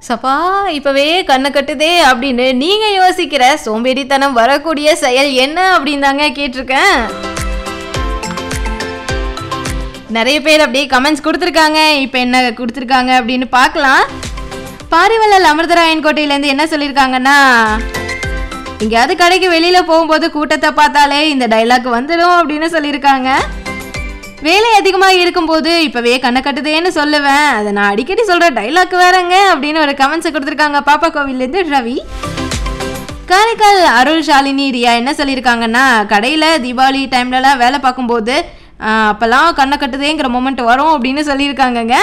சப்பா இப்பவே கண்ணை கட்டுதே அப்படின்னு நீங்க யோசிக்கிற சோம்பேறித்தனம் வரக்கூடிய செயல் என்ன அப்படின்னு தாங்க கேட்டிருக்கேன் நிறைய பேர் அப்படியே கமெண்ட்ஸ் கொடுத்துருக்காங்க இப்போ என்ன கொடுத்துருக்காங்க அப்படின்னு பார்க்கலாம் பாரிவள்ளல் அமிர்தராயன் கோட்டையிலேருந்து என்ன சொல்லியிருக்காங்கன்னா எங்கேயாவது கடைக்கு வெளியில போகும்போது கூட்டத்தை பார்த்தாலே இந்த டைலாக் வந்துடும் அப்படின்னு சொல்லியிருக்காங்க வேலை அதிகமாக இருக்கும்போது இப்போவே கண்ணை கட்டுதேன்னு சொல்லுவேன் அதை நான் அடிக்கடி சொல்கிற டைலாக் வேறங்க அப்படின்னு ஒரு கமெண்ட்ஸை கொடுத்துருக்காங்க பாப்பா கோவில்லேருந்து ரவி காரைக்கால் அருள் ஷாலினி ரியா என்ன சொல்லியிருக்காங்கன்னா கடையில் தீபாவளி டைம்லலாம் வேலை பார்க்கும்போது ஆஹ், அப்போல்லாம் கண்ணை கட்டுதேங்கிற மொமெண்ட் வரும் அப்படின்னு சொல்லியிருக்காங்கங்க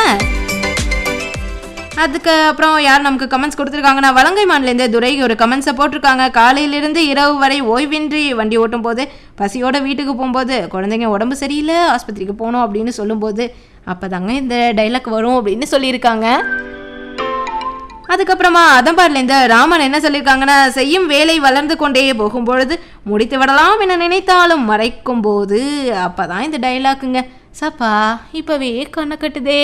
அதுக்கு அப்புறம் யார் நமக்கு கமெண்ட்ஸ் கொடுத்துருக்காங்கன்னா வலங்கை மாநிலேருந்து துரை ஒரு கமெண்ட்ஸை போட்டிருக்காங்க காலையிலிருந்து இரவு வரை ஓய்வின்றி வண்டி ஓட்டும் போது பசியோட வீட்டுக்கு போகும்போது குழந்தைங்க உடம்பு சரியில்லை ஆஸ்பத்திரிக்கு போகணும் அப்படின்னு சொல்லும்போது அப்போதாங்க இந்த டைலாக் வரும் அப்படின்னு சொல்லியிருக்காங்க அதுக்கப்புறமா அதம்பார்லேருந்து ராமன் என்ன சொல்லியிருக்காங்கன்னா செய்யும் வேலை வளர்ந்து கொண்டே போகும்பொழுது முடித்து விடலாம் என நினைத்தாலும் மறைக்கும் போது அப்பதான் இந்த டைலாக்குங்க சப்பா இப்பவே கண்ணை கட்டுதே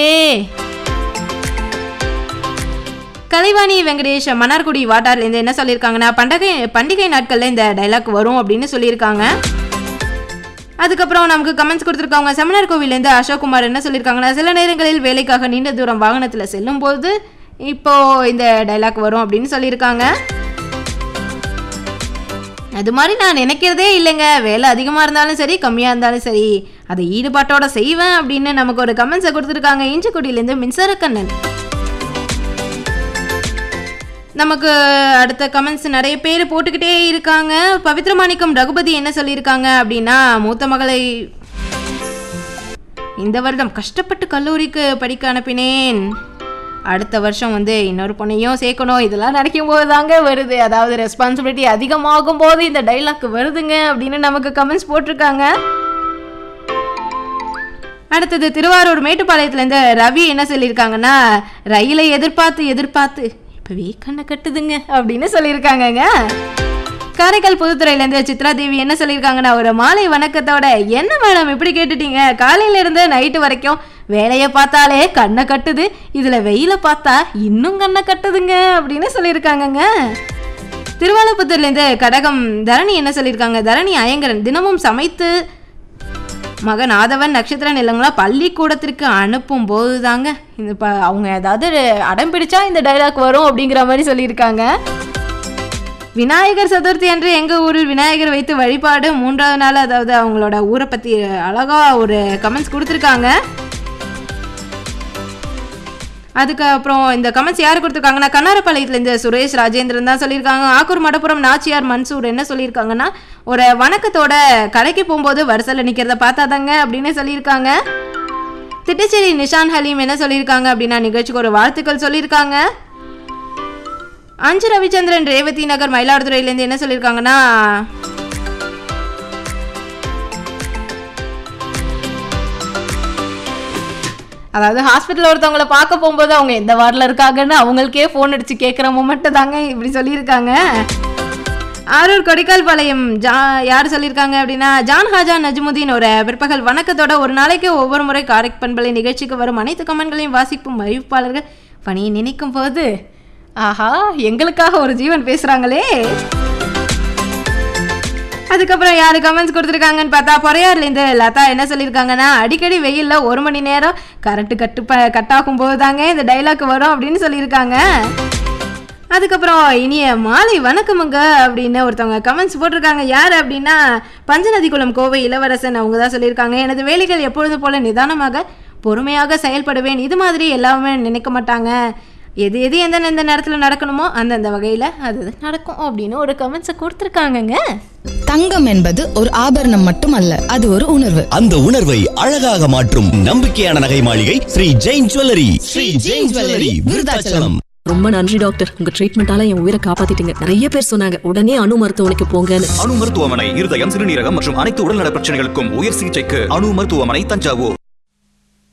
கலைவாணி வெங்கடேஷ் மன்னார்குடி வாட்டார்லேருந்து என்ன சொல்லியிருக்காங்கன்னா பண்டகை பண்டிகை நாட்களில் இந்த டைலாக் வரும் அப்படின்னு சொல்லியிருக்காங்க அதுக்கப்புறம் நமக்கு கமெண்ட்ஸ் கொடுத்துருக்காங்க செமினார் கோவிலேருந்து அசோக்குமார் என்ன சொல்லியிருக்காங்கன்னா சில நேரங்களில் வேலைக்காக நீண்ட தூரம் வாகனத்தில் செல்லும்போது இப்போ இந்த டைலாக் வரும் அப்படின்னு சொல்லியிருக்காங்க அது மாதிரி நான் நினைக்கிறதே இல்லைங்க வேலை அதிகமாக இருந்தாலும் சரி கம்மியாக இருந்தாலும் சரி அதை ஈடுபாட்டோட செய்வேன் அப்படின்னு நமக்கு ஒரு கமெண்ட்ஸை கொடுத்துருக்காங்க இஞ்சிக்குடியிலேருந்து மின்சாரக்கண்ணன் நமக்கு அடுத்த கமெண்ட்ஸ் நிறைய பேர் போட்டுக்கிட்டே இருக்காங்க பவித்ரமாணிக்கம் ரகுபதி என்ன சொல்லியிருக்காங்க அப்படின்னா மூத்த மகளை இந்த வருடம் கஷ்டப்பட்டு கல்லூரிக்கு படிக்க அனுப்பினேன் அடுத்த வருஷம் வந்து இன்னொரு பொண்ணையும் சேர்க்கணும் இதெல்லாம் நினைக்கும் போது தாங்க வருது அதாவது ரெஸ்பான்சிபிலிட்டி அதிகமாகும் போது இந்த டைலாக் வருதுங்க அப்படின்னு நமக்கு கமெண்ட்ஸ் போட்டிருக்காங்க அடுத்தது திருவாரூர் மேட்டுப்பாளையத்துலேருந்து ரவி என்ன சொல்லியிருக்காங்கன்னா ரயிலை எதிர்பார்த்து எதிர்பார்த்து இப்பவே கண்ணை கட்டுதுங்க அப்படின்னு சொல்லியிருக்காங்கங்க காரைக்கால் புதுத்துறையிலேருந்து சித்ரா தேவி என்ன சொல்லியிருக்காங்கன்னா ஒரு மாலை வணக்கத்தோட என்ன மேடம் இப்படி கேட்டுட்டீங்க காலையில இருந்து நைட்டு வரைக்கும் வேலையை பார்த்தாலே கண்ணை கட்டுது இதில் வெயிலை பார்த்தா இன்னும் கண்ணை கட்டுதுங்க அப்படின்னு சொல்லியிருக்காங்கங்க திருவாலப்புத்தூர்லேருந்து கடகம் தரணி என்ன சொல்லியிருக்காங்க தரணி அயங்கரன் தினமும் சமைத்து மகன் ஆதவன் நட்சத்திரன் இல்லைங்களா பள்ளிக்கூடத்திற்கு அனுப்பும் போது தாங்க இந்த ப அவங்க ஏதாவது அடம் பிடிச்சா இந்த டைலாக் வரும் அப்படிங்கிற மாதிரி சொல்லியிருக்காங்க விநாயகர் சதுர்த்தி அன்று எங்கள் ஊரில் விநாயகர் வைத்து வழிபாடு மூன்றாவது நாள் அதாவது அவங்களோட ஊரை பற்றி அழகாக ஒரு கமெண்ட்ஸ் கொடுத்துருக்காங்க அதுக்கப்புறம் இந்த கமெண்ட்ஸ் யார் கொடுத்துருக்காங்கன்னா கண்ணாரப்பாளையத்துலேருந்து சுரேஷ் ராஜேந்திரன் தான் சொல்லியிருக்காங்க ஆக்கூர் மடப்புறம் நாச்சியார் மன்சூர் என்ன சொல்லியிருக்காங்கன்னா ஒரு வணக்கத்தோட கடைக்கு போகும்போது வரிசையில் நிற்கிறத பார்த்தாதாங்க அப்படின்னு சொல்லியிருக்காங்க திட்டச்சேரி நிஷான் ஹலீம் என்ன சொல்லியிருக்காங்க அப்படின்னா நிகழ்ச்சிக்கு ஒரு வாழ்த்துக்கள் சொல்லியிருக்காங்க அஞ்சு ரவிச்சந்திரன் ரேவதி நகர் மயிலாடுதுறையிலேருந்து என்ன சொல்லியிருக்காங்கன்னா அதாவது ஹாஸ்பிட்டல் ஒருத்தவங்களை பார்க்க போகும்போது அவங்க எந்த வார்டில் இருக்காங்கன்னு அவங்களுக்கே ஃபோன் அடிச்சு கேட்குற மூமெண்ட்டு தாங்க இப்படி சொல்லியிருக்காங்க ஆரூர் கொடிக்கால் பாளையம் ஜா யார் சொல்லியிருக்காங்க அப்படின்னா ஜான் ஹாஜா நஜ்முதீன் ஒரு பிற்பகல் வணக்கத்தோட ஒரு நாளைக்கு ஒவ்வொரு முறை காரைக் பண்பலை நிகழ்ச்சிக்கு வரும் அனைத்து கமெண்ட்களையும் வாசிக்கும் அறிவிப்பாளர்கள் பணியை நினைக்கும் போது ஆஹா எங்களுக்காக ஒரு ஜீவன் பேசுகிறாங்களே அதுக்கப்புறம் யாரு கமெண்ட்ஸ் கொடுத்துருக்காங்கன்னு பார்த்தா பொறையார்லேருந்து லதா என்ன சொல்லியிருக்காங்கன்னா அடிக்கடி வெயிலில் ஒரு மணி நேரம் கரண்ட் கட்டு ப கட்டாகும் போது தாங்க இந்த டைலாக் வரும் அப்படின்னு சொல்லியிருக்காங்க அதுக்கப்புறம் இனிய மாலை வணக்கமுங்க அப்படின்னு ஒருத்தவங்க கமெண்ட்ஸ் போட்டிருக்காங்க யார் அப்படின்னா பஞ்சநதிக்குளம் கோவை இளவரசன் அவங்க தான் சொல்லியிருக்காங்க எனது வேலைகள் எப்பொழுதும் போல நிதானமாக பொறுமையாக செயல்படுவேன் இது மாதிரி எல்லாமே நினைக்க மாட்டாங்க எது எது எந்த எந்த நேரத்தில் நடக்கணுமோ அந்தந்த வகையில் அது அது நடக்கும் அப்படின்னு ஒரு கமெண்ட்ஸை கொடுத்துருக்காங்கங்க தங்கம் என்பது ஒரு ஆபரணம் மட்டுமல்ல அது ஒரு உணர்வு அந்த உணர்வை அழகாக மாற்றும் நம்பிக்கையான நகை மாளிகை ஸ்ரீ ஜெயின் ஜுவல்லரி ஸ்ரீ ஜெயின் ஜுவல்லரி விருதாச்சலம் ரொம்ப நன்றி டாக்டர் உங்க ட்ரீட்மெண்டால என் உயிரை காப்பாத்திட்டீங்க நிறைய பேர் சொன்னாங்க உடனே அணு மருத்துவமனைக்கு போங்கன்னு அணு மருத்துவமனை இருதயம் சிறுநீரகம் மற்றும் அனைத்து உடல்நல பிரச்சனைகளுக்கும் உயர் சிகிச்சைக்கு அணு மருத்துவமனை தஞ்சாவூர்